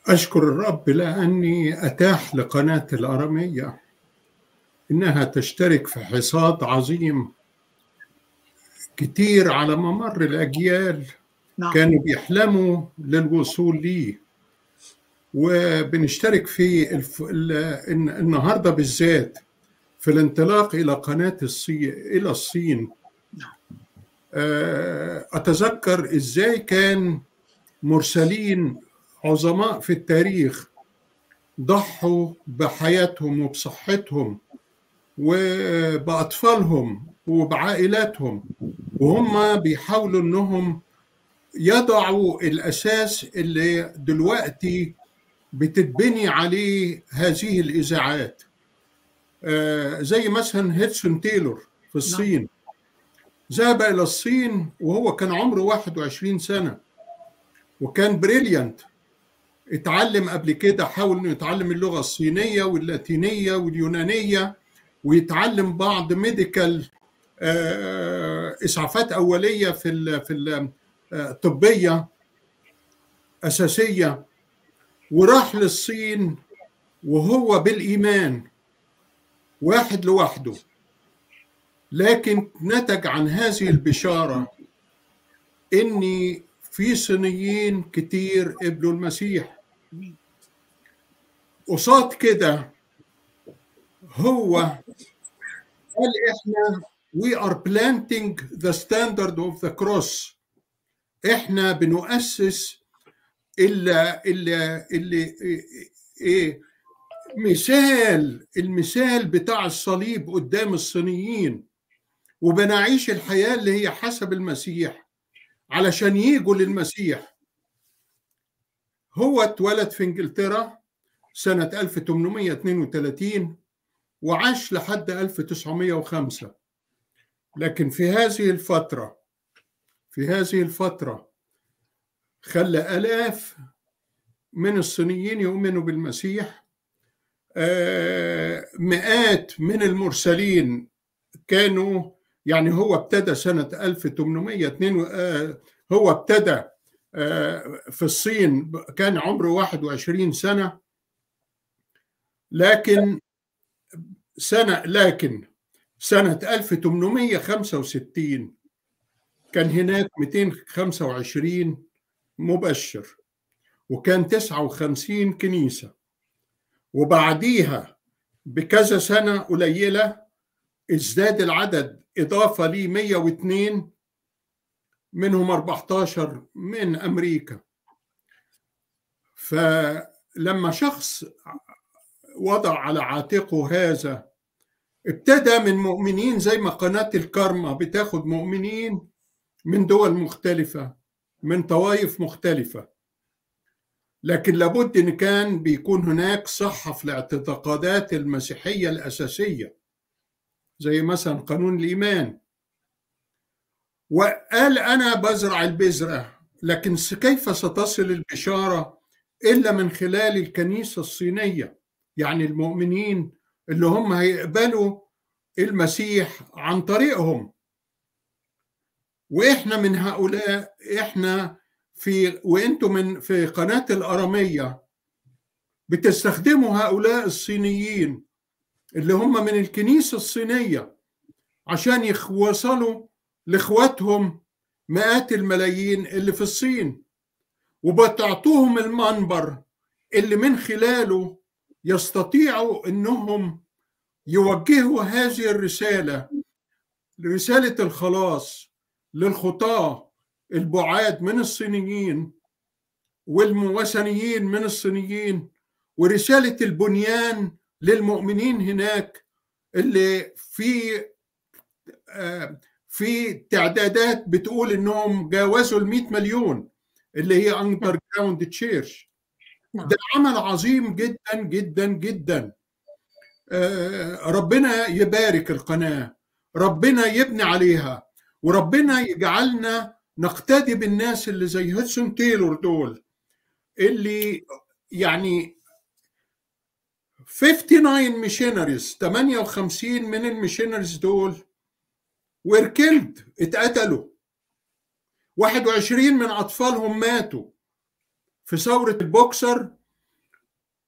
أشكر الرب لأني أتاح لقناة الأرامية إنها تشترك في حصاد عظيم كتير على ممر الأجيال نعم كانوا بيحلموا للوصول ليه وبنشترك في الف... ال... الن- النهارده بالذات في الانطلاق إلى قناة الصين إلى الصين آه، أتذكر إزاي كان مرسلين عظماء في التاريخ ضحوا بحياتهم وبصحتهم وبأطفالهم وبعائلاتهم وهم بيحاولوا انهم يضعوا الاساس اللي دلوقتي بتتبني عليه هذه الاذاعات آه، زي مثلا هيدسون تايلور في الصين ذهب الى الصين وهو كان عمره 21 سنه وكان بريليانت اتعلم قبل كده حاول انه يتعلم اللغه الصينيه واللاتينيه واليونانيه ويتعلم بعض ميديكال اسعافات اوليه في ال في ال- آه، طبيه اساسيه وراح للصين وهو بالايمان واحد لوحده لكن نتج عن هذه البشاره اني في صينيين كتير قبلوا المسيح قصاد كده هو قال احنا we are planting the standard of the cross احنا بنؤسس اللي اللي اللي ايه مثال المثال بتاع الصليب قدام الصينيين وبنعيش الحياة اللي هي حسب المسيح علشان يجوا للمسيح هو اتولد في انجلترا سنة 1832 وعاش لحد 1905 لكن في هذه الفترة في هذه الفترة خلى آلاف من الصينيين يؤمنوا بالمسيح آه، مئات من المرسلين كانوا يعني هو ابتدى سنة 1802 آه، هو ابتدى آه، في الصين كان عمره 21 سنة لكن سنة لكن سنة 1865 كان هناك 225 مبشر وكان 59 كنيسة وبعديها بكذا سنة قليلة ازداد العدد إضافة لي 102 منهم 14 من أمريكا فلما شخص وضع على عاتقه هذا ابتدى من مؤمنين زي ما قناة الكارما بتاخد مؤمنين من دول مختلفة من طوائف مختلفة لكن لابد ان كان بيكون هناك صحة في الاعتقادات المسيحية الأساسية زي مثلا قانون الإيمان وقال أنا بزرع البذرة لكن س- كيف ستصل البشارة إلا من خلال الكنيسة الصينية يعني المؤمنين اللي هم هيقبلوا المسيح عن طريقهم واحنا من هؤلاء احنا في وانتم من في قناه الاراميه بتستخدموا هؤلاء الصينيين اللي هم من الكنيسه الصينيه عشان يوصلوا لاخواتهم مئات الملايين اللي في الصين وبتعطوهم المنبر اللي من خلاله يستطيعوا انهم يوجهوا هذه الرساله رساله الخلاص للخطاه البعاد من الصينيين والوثنيين من الصينيين ورساله البنيان للمؤمنين هناك اللي في آه، في تعدادات بتقول انهم جاوزوا ال 100 مليون اللي هي اندر جراوند تشيرش نعم. ده عمل عظيم جدا جدا جدا آه، ربنا يبارك القناه ربنا يبني عليها وربنا يجعلنا نقتدي بالناس اللي زي هودسون تايلور دول اللي يعني 59 ميشنريز 58 من الميشنريز دول were killed اتقتلوا 21 من اطفالهم ماتوا في ثوره البوكسر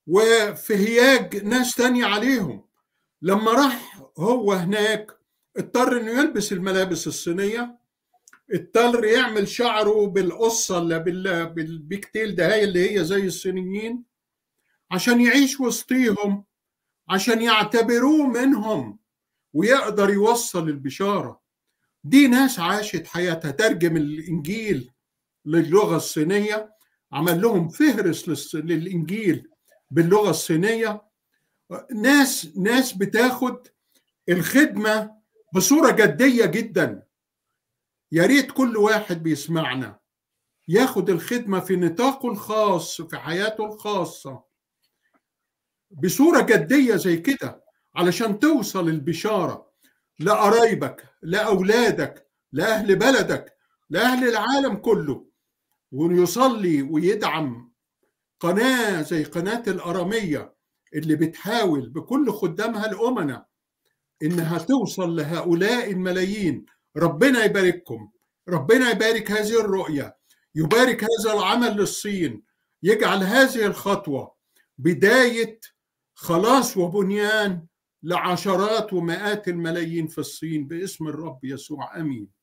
وفي هياج ناس تانية عليهم لما راح هو هناك اضطر انه يلبس الملابس الصينيه اضطر يعمل شعره بالقصه اللي بالبيكتيل ده هي اللي هي زي الصينيين عشان يعيش وسطيهم عشان يعتبروه منهم ويقدر يوصل البشاره دي ناس عاشت حياتها ترجم الانجيل للغه الصينيه عمل لهم فهرس للانجيل باللغه الصينيه ناس ناس بتاخد الخدمه بصوره جديه جدا يا ريت كل واحد بيسمعنا ياخد الخدمه في نطاقه الخاص في حياته الخاصه بصوره جديه زي كده علشان توصل البشاره لقرايبك لاولادك لاهل بلدك لاهل العالم كله ويصلي ويدعم قناه زي قناه الاراميه اللي بتحاول بكل خدامها الامنه انها توصل لهؤلاء الملايين ربنا يبارككم ربنا يبارك هذه الرؤيه يبارك هذا العمل للصين يجعل هذه الخطوه بدايه خلاص وبنيان لعشرات ومئات الملايين في الصين باسم الرب يسوع امين